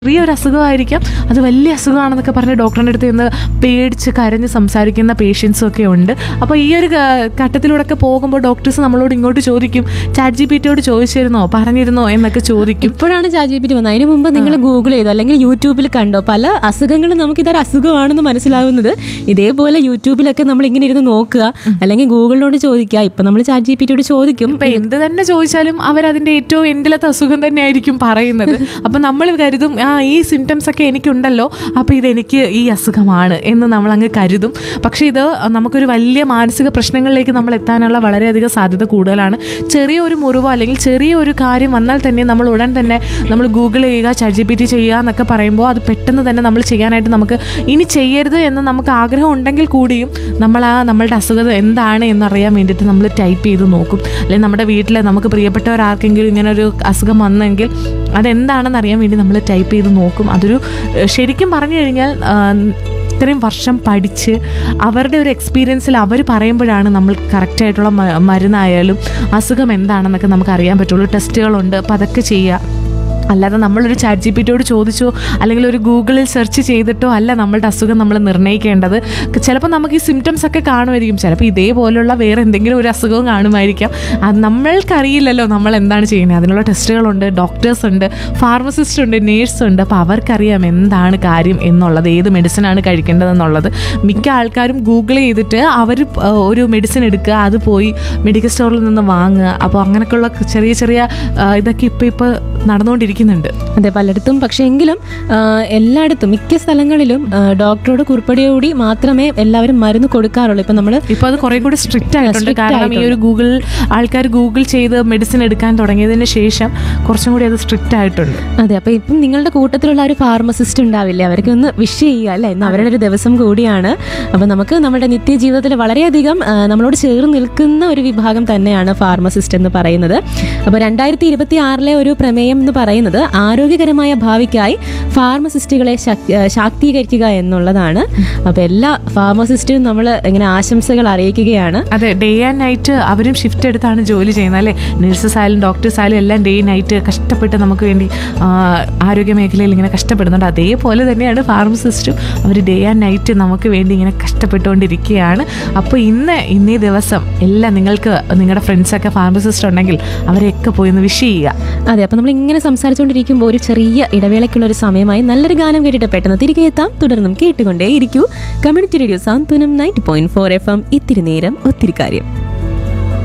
ചെറിയൊരു അസുഖമായിരിക്കാം അത് വലിയ അസുഖമാണെന്നൊക്കെ പറഞ്ഞ് ഡോക്ടറിൻ്റെ അടുത്ത് നിന്ന് പേടിച്ച് കരഞ്ഞ് സംസാരിക്കുന്ന പേഷ്യൻസും ഒക്കെ ഉണ്ട് അപ്പോൾ ഈ ഒരു ഘ- ഘട്ടത്തിലൂടെ ഒക്കെ പോകുമ്പോൾ ഡോക്ടേഴ്സ് നമ്മളോട് ഇങ്ങോട്ട് ചോദിക്കും ചാറ്റ് ജി പി ടിയോട് ചോദിച്ചിരുന്നോ പറഞ്ഞിരുന്നോ എന്നൊക്കെ ചോദിക്കും ഇപ്പോഴാണ് ചാജിപിറ്റി വന്നത് അതിന് മുമ്പ് നിങ്ങൾ ഗൂഗിൾ ചെയ്തോ അല്ലെങ്കിൽ യൂട്യൂബിൽ കണ്ടോ പല അസുഖങ്ങളും നമുക്ക് ഇതൊരു അസുഖമാണെന്ന് മനസ്സിലാവുന്നത് ഇതേപോലെ യൂട്യൂബിലൊക്കെ നമ്മൾ ഇങ്ങനെ ഇരുന്ന് നോക്കുക അല്ലെങ്കിൽ ഗൂഗിളിനോട് ചോദിക്കുക ഇപ്പൊ നമ്മൾ ചാറ്റ് ജി പിറ്റിയോട് ചോദിക്കും ഇപ്പൊ എന്ത് തന്നെ ചോദിച്ചാലും അവരതിന്റെ ഏറ്റവും എൻഡിലത്തെ അസുഖം തന്നെയായിരിക്കും പറയുന്നത് അപ്പൊ നമ്മൾ കരുതും ആ ഈ സിംറ്റംസ് ഒക്കെ എനിക്കുണ്ടല്ലോ അപ്പൊ ഇതെനിക്ക് ഈ അസുഖമാണ് എന്ന് നമ്മൾ അങ്ങ് കരുതും പക്ഷെ ഇത് നമുക്കൊരു വലിയ മാനസിക പ്രശ്നങ്ങളിലേക്ക് നമ്മൾ എത്താനുള്ള വളരെയധികം സാധ്യത കൂടുതലാണ് ചെറിയ ഒരു മുറിവോ അല്ലെങ്കിൽ ചെറിയ ഒരു കാര്യം വന്നാൽ തന്നെ നമ്മൾ ഉടൻ തന്നെ നമ്മൾ ഗൂഗിൾ ചെയ്യുക ചാറ്റ് ജി പി ടി ചെയ്യുക എന്നൊക്കെ പറയുമ്പോൾ അത് പെട്ടെന്ന് തന്നെ നമ്മൾ ചെയ്യാനായിട്ട് നമുക്ക് ഇനി ചെയ്യരുത് എന്ന് നമുക്ക് ആഗ്രഹം ഉണ്ടെങ്കിൽ കൂടിയും നമ്മൾ ആ നമ്മളുടെ അസുഖം എന്താണ് എന്നറിയാൻ വേണ്ടിയിട്ട് നമ്മൾ ടൈപ്പ് ചെയ്ത് നോക്കും അല്ലെങ്കിൽ നമ്മുടെ വീട്ടിൽ നമുക്ക് പ്രിയപ്പെട്ടവർ ആർക്കെങ്കിലും ഇങ്ങനെ ഒരു അസുഖം വന്നെങ്കിൽ അതെന്താണെന്ന് അറിയാൻ വേണ്ടി നമ്മൾ ടൈപ്പ് ചെയ്ത് നോക്കും അതൊരു ഏഹ്, ശരിക്കും പറഞ്ഞു കഴിഞ്ഞാൽ ആ, ഇത്രയും വർഷം പഠിച്ച് അവരുടെ ഒരു എക്സ്പീരിയൻസിൽ അവർ പറയുമ്പോഴാണ് നമ്മൾ കറക്റ്റായിട്ടുള്ള മരുന്നായാലും അസുഖം എന്താണെന്നൊക്കെ നമുക്ക് അറിയാൻ പറ്റുള്ളൂ ടെസ്റ്റുകളുണ്ട് അപ്പോൾ അതൊക്കെ ചെയ്യുക അല്ലാതെ നമ്മളൊരു ചാറ്റ് ജി പി ടിയോട് ചോദിച്ചോ അല്ലെങ്കിൽ ഒരു ഗൂഗിളിൽ സെർച്ച് ചെയ്തിട്ടോ അല്ല നമ്മളുടെ അസുഖം നമ്മൾ നിർണ്ണയിക്കേണ്ടത് ചിലപ്പോൾ നമുക്ക് ഈ സിംറ്റംസ് ഒക്കെ കാണുമായിരിക്കും ചിലപ്പോൾ ഇതേപോലുള്ള വേറെ എന്തെങ്കിലും ഒരു അസുഖവും കാണുമായിരിക്കാം അത് നമ്മൾക്കറിയില്ലല്ലോ നമ്മൾ എന്താണ് ചെയ്യുന്നത് അതിനുള്ള ടെസ്റ്റുകളുണ്ട് ഡോക്ടേഴ്സ് ഉണ്ട് ഫാർമസിസ്റ്റ് ഉണ്ട് നേഴ്സ് ഉണ്ട് അപ്പോൾ അവർക്കറിയാം എന്താണ് കാര്യം എന്നുള്ളത് ഏത് മെഡിസിനാണ് കഴിക്കേണ്ടതെന്നുള്ളത് മിക്ക ആൾക്കാരും ഗൂഗിൾ ചെയ്തിട്ട് അവർ ഒരു മെഡിസിൻ എടുക്കുക അത് പോയി മെഡിക്കൽ സ്റ്റോറിൽ നിന്ന് വാങ്ങുക അപ്പോൾ അങ്ങനെയൊക്കെയുള്ള ചെറിയ ചെറിയ ആ, ഇതൊക്കെ ഇപ്പോൾ ഇപ്പോൾ നടന്നുകൊണ്ടിരിക്കുന്നുണ്ട് അതെ പലയിടത്തും പക്ഷെ എങ്കിലും ആ, എല്ലായിടത്തും മിക്ക സ്ഥലങ്ങളിലും ആ, ഡോക്ടറോട് കുറിപ്പടിയോടി മാത്രമേ എല്ലാവരും മരുന്ന് കൊടുക്കാറുള്ളൂ ഇപ്പൊ നമ്മൾ ഇപ്പൊ അത് കുറെ കൂടി സ്ട്രിക്റ്റ് ആയിട്ടുണ്ട് strict കാരണം ഈ ഒരു ഗൂഗിൾ ആൾക്കാർ ഗൂഗിൾ ചെയ്ത് മെഡിസിൻ എടുക്കാൻ തുടങ്ങിയതിന് ശേഷം കുറച്ചും കൂടി അത് സ്ട്രിക്റ്റ് ആയിട്ടുണ്ട് അതെ അപ്പൊ ഇപ്പം നിങ്ങളുടെ കൂട്ടത്തിലുള്ള ഒരു ഫാർമസിസ്റ്റ് ഉണ്ടാവില്ലേ അവർക്ക് ഒന്ന് വിഷ് ചെയ്യുക അല്ലേ ഇന്ന് അവരുടെ ഒരു ദിവസം കൂടിയാണ് അപ്പൊ നമുക്ക് നമ്മുടെ നിത്യജീവിതത്തിൽ വളരെയധികം ആ, നമ്മളോട് ചേർന്ന് നിൽക്കുന്ന ഒരു വിഭാഗം തന്നെയാണ് ഫാർമസിസ്റ്റ് എന്ന് പറയുന്നത് അപ്പൊ രണ്ടായിരത്തി ഇരുപത്തി ആറിലെ ഒരു പ്രമേയം എന്ന് പറയുന്നത് ആരോഗ്യകരമായ ഭാവിക്കായി ഫാർമസിസ്റ്റുകളെ ശക്- ആ, ശാക്തീകരിക്കുക എന്നുള്ളതാണ് അപ്പൊ എല്ലാ ഫാർമസിസ്റ്റിനും നമ്മൾ ഇങ്ങനെ ആശംസകൾ അറിയിക്കുകയാണ് അതെ ഡേ ആൻഡ് നൈറ്റ് അവരും ഷിഫ്റ്റ് എടുത്താണ് ജോലി ചെയ്യുന്നത് അല്ലേ നഴ്സസ് ആയാലും ഡോക്ടേഴ്സ് ആയാലും എല്ലാം ഡേ നൈറ്റ് കഷ്ടപ്പെട്ട് നമുക്ക് വേണ്ടി ആ, ആരോഗ്യ മേഖലയിൽ ഇങ്ങനെ കഷ്ടപ്പെടുന്നുണ്ട് അതേപോലെ തന്നെയാണ് ഫാർമസിസ്റ്റും അവർ ഡേ ആൻഡ് നൈറ്റ് നമുക്ക് വേണ്ടി ഇങ്ങനെ കഷ്ടപ്പെട്ടുകൊണ്ടിരിക്കുകയാണ് അപ്പോൾ ഇന്ന് ഇന്നേ ദിവസം എല്ലാം നിങ്ങൾക്ക് നിങ്ങളുടെ ഫ്രണ്ട്സൊക്കെ ഫാർമസിസ്റ്റ് ഉണ്ടെങ്കിൽ അവരെയൊക്കെ പോയി ഒന്ന് വിഷ് ചെയ്യുക അതെ അപ്പൊ നമ്മൾ ഇങ്ങനെ സംസാരിച്ചുകൊണ്ടിരിക്കുമ്പോൾ ഒരു ചെറിയ ഇടവേളയ്ക്കുള്ള ഒരു സമയമായി നല്ലൊരു ഗാനം കേട്ടിട്ട് പെട്ടെന്ന് തിരികെ എത്താം തുടർന്നും കേട്ടുകൊണ്ടേ ഇരിക്കൂ community radio Santhwanam ninety point four F M ഇത്തിരി നേരം ഒത്തിരി കാര്യം